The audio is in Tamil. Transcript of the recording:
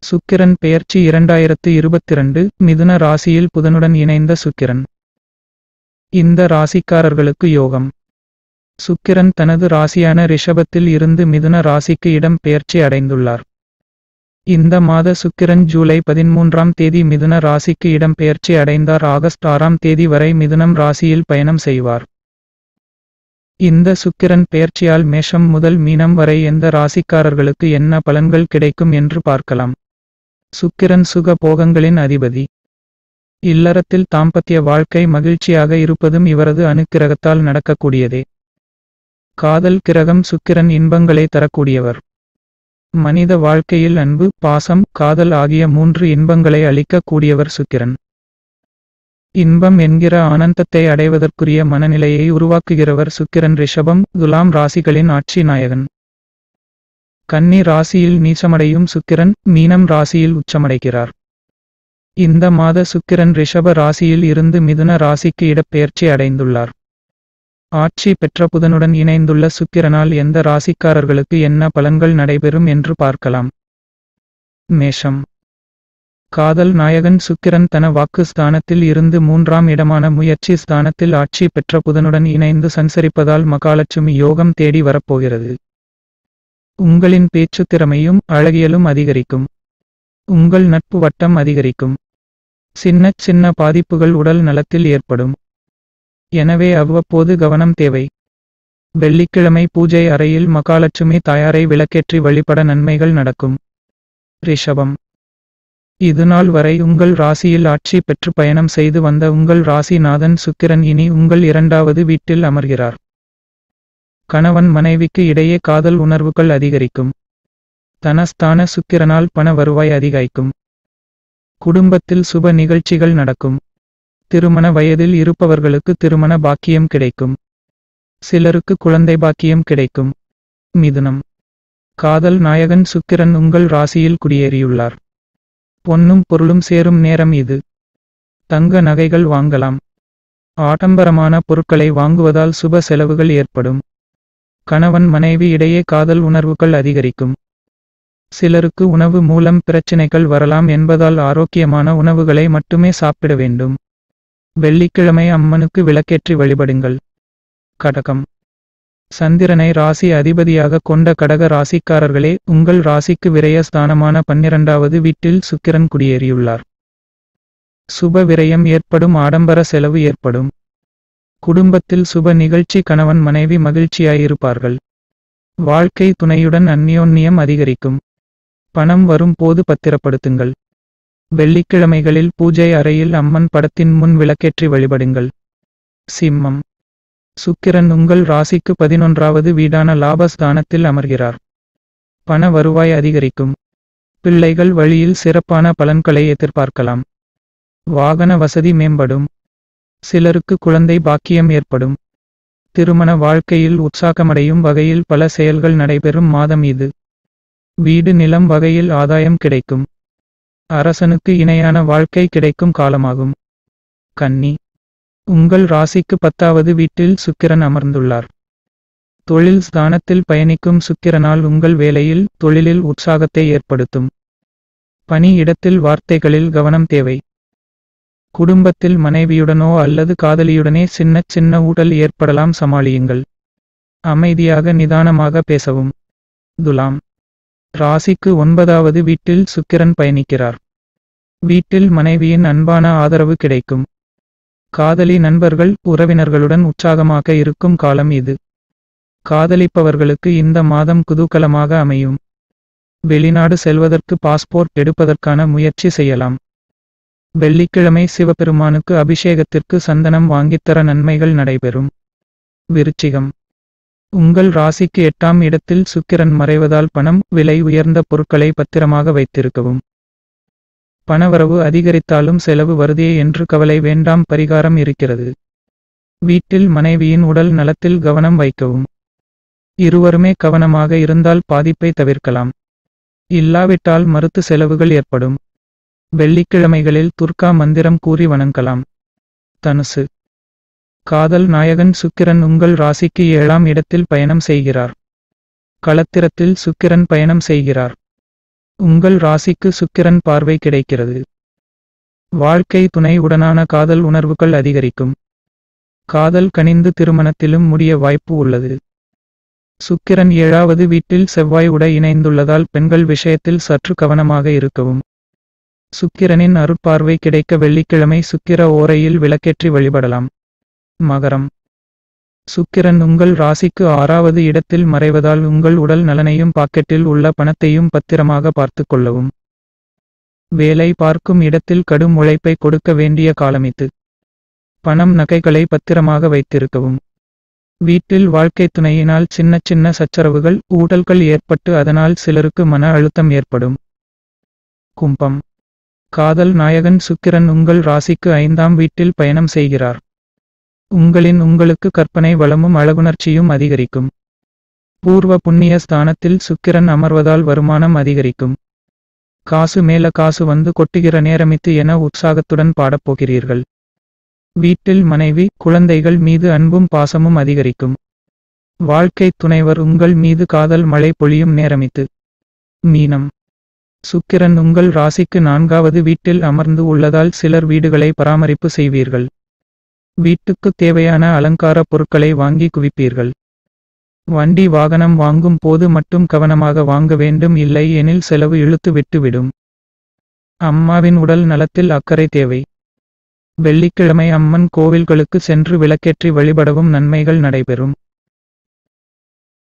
சுக்கிரன் பெயர்ச்சி இரண்டாயிரத்து இருபத்திரண்டு மிதுன ராசியில் புதனுடன் இணைந்த சுக்கிரன் இந்த ராசிக்காரர்களுக்கு யோகம் சுக்கிரன் தனது ராசியான ரிஷபத்தில் இருந்து மிதுன ராசிக்கு இடம் பெயர்ச்சி அடைந்துள்ளார் இந்த மாத சுக்கிரன் ஜூலை பதிமூன்றாம் தேதி மிதுன ராசிக்கு இடம் பெயர்ச்சி அடைந்தார் ஆகஸ்ட் ஆறாம் தேதி வரை மிதுனம் ராசியில் பயணம் செய்வார் இந்த சுக்கிரன் பெயர்ச்சியால் மேஷம் முதல் மீனம் வரை எந்த ராசிக்காரர்களுக்கு என்ன பலன்கள் கிடைக்கும் என்று பார்க்கலாம் சுக்கிரன் சுக போகங்களின் அதிபதி இல்லறத்தில் தாம்பத்திய வாழ்க்கை மகிழ்ச்சியாக இருப்பதும் இவரது அனுக்கிரகத்தால் நடக்கக்கூடியதே காதல் கிரகம் சுக்கிரன் இன்பங்களை தரக்கூடியவர் மனித வாழ்க்கையில் அன்பு பாசம் காதல் ஆகிய மூன்று இன்பங்களை அளிக்கக் கூடியவர் சுக்கிரன் இன்பம் என்கிற ஆனந்தத்தை அடைவதற்குரிய மனநிலையை உருவாக்குகிறவர் சுக்கிரன் ரிஷபம் துலாம் ராசிகளின் ஆட்சி நாயகன் கன்னி ராசியில் நீச்சமடையும் சுக்கிரன் மீனம் ராசியில் உச்சமடைகிறார் இந்த மாத சுக்கிரன் ரிஷப ராசியில் இருந்து மிதுன ராசிக்கு இடப்பெயர்ச்சி அடைந்துள்ளார் ஆட்சி பெற்ற புதனுடன் இணைந்துள்ள சுக்கிரனால் எந்த ராசிக்காரர்களுக்கு என்ன பலன்கள் நடைபெறும் என்று பார்க்கலாம் மேஷம் காதல் நாயகன் சுக்கிரன் தன வாக்கு ஸ்தானத்தில் இருந்து மூன்றாம் இடமான முயற்சி ஸ்தானத்தில் ஆட்சி பெற்ற புதனுடன் இணைந்து சஞ்சரிப்பதால் மகாலட்சுமி யோகம் தேடி வரப்போகிறது உங்களின் பேச்சு திறமையும் அழகியலும் அதிகரிக்கும் உங்கள் நட்பு வட்டம் அதிகரிக்கும் சின்ன சின்ன பாதிப்புகள் உடல் நலத்தில் ஏற்படும் எனவே அவ்வப்போது கவனம் தேவை வெள்ளிக்கிழமை பூஜை அறையில் மகாலட்சுமி தாயாரை விளக்கேற்றி வழிபட நன்மைகள் நடக்கும் ரிஷபம் இதுநாள் வரை உங்கள் ராசியில் ஆட்சி பெற்று பயணம் செய்து வந்த உங்கள் ராசிநாதன் சுக்கிரன் இனி உங்கள் இரண்டாவது வீட்டில் அமர்கிறார் கணவன் மனைவிக்கு இடையே காதல் உணர்வுகள் அதிகரிக்கும் தனஸ்தான சுக்கிரனால் பண வருவாய் அதிகரிக்கும் குடும்பத்தில் சுப நிகழ்ச்சிகள் நடக்கும் திருமண வயதில் இருப்பவர்களுக்கு திருமண பாக்கியம் கிடைக்கும் சிலருக்கு குழந்தை பாக்கியம் கிடைக்கும் மிதுனம் காதல் நாயகன் சுக்கிரன் உங்கள் ராசியில் குடியேறியுள்ளார் பொன்னும் பொருளும் சேரும் நேரம் இது தங்க நகைகள் வாங்கலாம் ஆடம்பரமான பொருட்களை வாங்குவதால் சுப செலவுகள் ஏற்படும் கணவன் மனைவி இடையே காதல் உணர்வுகள் அதிகரிக்கும் சிலருக்கு உணவு மூலம் பிரச்சினைகள் வரலாம் என்பதால் ஆரோக்கியமான உணவுகளை மட்டுமே சாப்பிட வேண்டும் வெள்ளிக்கிழமை அம்மனுக்கு விளக்கேற்றி வழிபடுங்கள் கடகம் சந்திரனை ராசி அதிபதியாக கொண்ட கடக ராசிக்காரர்களே உங்கள் ராசிக்கு விரய ஸ்தானமான பன்னிரண்டாவது வீட்டில் சுக்கிரன் குடியேறியுள்ளார் சுப விரயம் ஏற்படும் ஆடம்பர செலவு ஏற்படும் குடும்பத்தில் சுப நிகழ்ச்சி கணவன் மனைவி மகிழ்ச்சியாயிருப்பார்கள் வாழ்க்கை துணையுடன் அந்யோன்யம் அதிகரிக்கும் பணம் வரும் போது பத்திரப்படுத்துங்கள் வெள்ளிக்கிழமைகளில் பூஜை அறையில் அம்மன் படத்தின் முன் விளக்கேற்றி வழிபடுங்கள் சிம்மம் சுக்கிரன் உங்கள் ராசிக்கு பதினொன்றாவது வீடான லாபஸ்தானத்தில் அமர்கிறார் பண வருவாய் அதிகரிக்கும் பிள்ளைகள் வழியில் சிறப்பான பலன்களை எதிர்பார்க்கலாம் வாகன வசதி மேம்படும் சிலருக்கு குழந்தை பாக்கியம் ஏற்படும் திருமண வாழ்க்கையில் உற்சாகமடையும் வகையில் பல செயல்கள் நடைபெறும் மாதம் இது வீடு நிலம் வகையில் ஆதாயம் கிடைக்கும் அரசனுக்கு இணையான வாழ்க்கை கிடைக்கும் காலமாகும் கன்னி உங்கள் ராசிக்கு பத்தாவது வீட்டில் சுக்கிரன் அமர்ந்துள்ளார் தொழில் ஸ்தானத்தில் பயணிக்கும் சுக்கிரனால் உங்கள் வேலையில் தொழிலில் உற்சாகத்தை ஏற்படுத்தும் பணி இடத்தில் வார்த்தைகளில் கவனம் தேவை குடும்பத்தில் மனைவியுடனோ அல்லது காதலியுடனே சின்ன சின்ன ஊடல் ஏற்படலாம் சமாளியுங்கள் அமைதியாக நிதானமாக பேசவும் துலாம் ராசிக்கு ஒன்பதாவது வீட்டில் சுக்கிரன் பயணிக்கிறார் வீட்டில் மனைவியின் அன்பான ஆதரவு கிடைக்கும் காதலி நண்பர்கள் உறவினர்களுடன் உற்சாகமாக இருக்கும் காலம் இது காதலிப்பவர்களுக்கு இந்த மாதம் குதூகலமாக அமையும் வெளிநாடு செல்வதற்கு பாஸ்போர்ட் எடுப்பதற்கான முயற்சி செய்யலாம் வெள்ளிக்கிழமை சிவபெருமானுக்கு அபிஷேகத்திற்கு சந்தனம் வாங்கித்தர நன்மைகள் நடைபெறும் விருச்சிகம் உங்கள் ராசிக்கு எட்டாம் இடத்தில் சுக்கிரன் மறைவதால் பணம் விலை உயர்ந்த பொருட்களை பத்திரமாக வைத்திருக்கவும் பணவரவு அதிகரித்தாலும் செலவு வருதே என்று கவலை வேண்டாம் பரிகாரம் இருக்கிறது வீட்டில் மனைவியின் உடல் நலத்தில் கவனம் வைக்கவும் இருவருமே கவனமாக இருந்தால் பாதிப்பை தவிர்க்கலாம் இல்லாவிட்டால் மருத்து செலவுகள் ஏற்படும் வெள்ளிக்கிழமைகளில் துர்கா மந்திரம் கூறி வணங்கலாம் தனுசு காதல் நாயகன் சுக்கிரன் உங்கள் ராசிக்கு ஏழாம் இடத்தில் பயணம் செய்கிறார் களத்திரத்தில் சுக்கிரன் பயணம் செய்கிறார் உங்கள் ராசிக்கு சுக்கிரன் பார்வை கிடைக்கிறது வாழ்க்கை துணை உடனான காதல் உணர்வுகள் அதிகரிக்கும் காதல் கனிந்து திருமணத்திலும் முடிய வாய்ப்பு உள்ளது சுக்கிரன் ஏழாவது வீட்டில் செவ்வாய் உட இணைந்துள்ளதால் பெண்கள் விஷயத்தில் சற்று கவனமாக இருக்கவும் சுக்கிரனின் அருட்பார்வை கிடைக்க வெள்ளிக்கிழமை சுக்கிர ஓரையில் விளக்கேற்றி வழிபடலாம் மகரம் சுக்கிரன் உங்கள் ராசிக்கு ஆறாவது இடத்தில் மறைவதால் உங்கள் உடல் நலனையும் பாக்கெட்டில் உள்ள பணத்தையும் பத்திரமாக பார்த்துக் கொள்ளவும் வேலை பார்க்கும் இடத்தில் கடும் உழைப்பை கொடுக்க வேண்டிய காலமித்து பணம் நகைகளை பத்திரமாக வைத்திருக்கவும் வீட்டில் வாழ்க்கை துணையினால் சின்ன சின்ன சச்சரவுகள் ஊடல்கள் ஏற்பட்டு அதனால் சிலருக்கு மன அழுத்தம் ஏற்படும் கும்பம் காதல் நாயகன் சுக்கிரன் உங்கள் ராசிக்கு ஐந்தாம் வீட்டில் பயணம் செய்கிறார் உங்களின் உங்களுக்கு கற்பனை வளமும் அழகுணர்ச்சியும் அதிகரிக்கும் பூர்வ புண்ணிய ஸ்தானத்தில் சுக்கிரன் அமர்வதால் வருமானம் அதிகரிக்கும் காசு மேல காசு வந்து கொட்டுகிற நேரமித்து என உற்சாகத்துடன் பாடப்போகிறீர்கள் வீட்டில் மனைவி குழந்தைகள் மீது அன்பும் பாசமும் அதிகரிக்கும் வாழ்க்கை துணைவர் உங்கள் மீது காதல் மழை பொழியும் நேரமித்து மீனம் சுக்கிரன் உங்கள் ராசிக்கு நான்காவது வீட்டில் அமர்ந்து உள்ளதால் சிலர் வீடுகளை பராமரிப்பு செய்வீர்கள் வீட்டுக்கு தேவையான அலங்கார பொருட்களை வாங்கி குவிப்பீர்கள் வண்டி வாகனம் வாங்கும் போது மட்டும் கவனமாக வாங்க வேண்டும் இல்லை எனில் செலவு இழுத்து விட்டுவிடும் அம்மாவின் உடல் நலத்தில் அக்கறை தேவை வெள்ளிக்கிழமை அம்மன் கோவில்களுக்கு சென்று விளக்கேற்றி வழிபடவும் நன்மைகள் நடைபெறும்